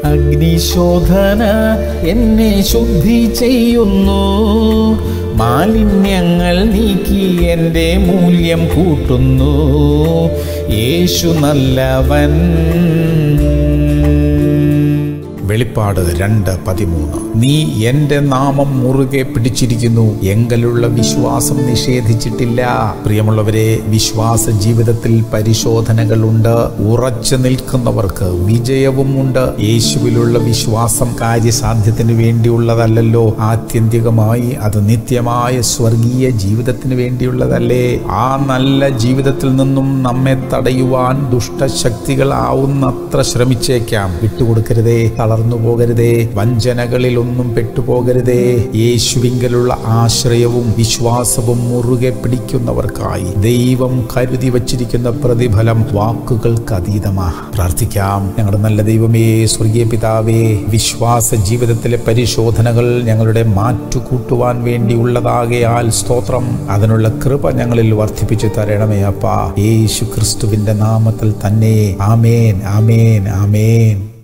അഗ്നിശോധന എന്നെ ശുദ്ധി ചെയ്യുന്നു മാലിന്യങ്ങൾ നീക്കി എൻ്റെ മൂല്യം കൂട്ടുന്നു യേശു നല്ലവൻ വെളിപ്പാട് രണ്ട് പതിമൂന്ന് നീ എന്റെ നാമം മുറുകെ പിടിച്ചിരിക്കുന്നു എങ്കലുള്ള വിശ്വാസം നിഷേധിച്ചിട്ടില്ല പ്രിയമുള്ളവരെ വിശ്വാസ ജീവിതത്തിൽ പരിശോധനകളുണ്ട് ഉറച്ചു നിൽക്കുന്നവർക്ക് വിജയവും ഉണ്ട് യേശുവിലുള്ള വിശ്വാസം കാര്യസാധ്യത്തിന് വേണ്ടിയുള്ളതല്ലല്ലോ ആത്യന്തികമായി അത് നിത്യമായ സ്വർഗീയ ജീവിതത്തിന് വേണ്ടിയുള്ളതല്ലേ ആ നല്ല ജീവിതത്തിൽ നിന്നും നമ്മെ തടയുവാൻ ദുഷ്ടശക്തികളാവുന്നത്ര ശ്രമിച്ചേക്കാം വിട്ടുകൊടുക്കരുതേ തളർന്നു പോകരുതേ വഞ്ചനകളിൽ ഒന്നും പെട്ടുപോകരുതേ യേശുവിങ്കലുള്ള ആശ്രയവും വിശ്വാസവും മുറുകെ പിടിക്കുന്നവർക്കായി ദൈവം കരുതി വച്ചിരിക്കുന്ന പ്രതിഫലം വാക്കുകൾക്ക് അതീതമാ പ്രാർത്ഥിക്കാം ഞങ്ങളുടെ നല്ല ദൈവമേ സ്വർഗീയ പിതാവേ വിശ്വാസ ജീവിതത്തിലെ പരിശോധനകൾ ഞങ്ങളുടെ മാറ്റുകൂട്ടുവാൻ വേണ്ടിയുള്ളതാകയാൽ സ്തോത്രം അതിനുള്ള കൃപ ഞങ്ങളിൽ വർദ്ധിപ്പിച്ചു തരണമേ അപ്പ യേശു ക്രിസ്തുവിന്റെ നാമത്തിൽ തന്നെ ആമേൻ ആമേൻ ആമേൻ